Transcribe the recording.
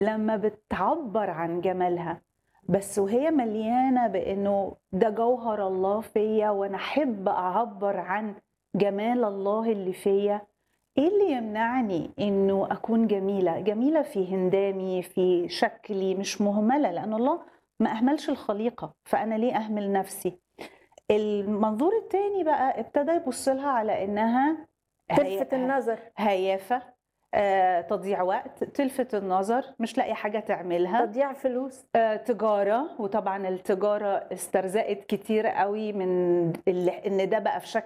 لما بتعبر عن جمالها بس وهي مليانه بانه ده جوهر الله فيا وانا احب اعبر عن جمال الله اللي فيا ايه اللي يمنعني انه اكون جميله جميله في هندامي في شكلي مش مهمله لان الله ما اهملش الخليقه فانا ليه اهمل نفسي المنظور التاني بقى ابتدى يبص لها على انها تلفت النظر هيافه آه، تضييع وقت تلفت النظر مش لاقي حاجه تعملها تضييع فلوس آه، تجاره وطبعا التجاره استرزقت كتير قوي من ال- ان ده بقى في شكل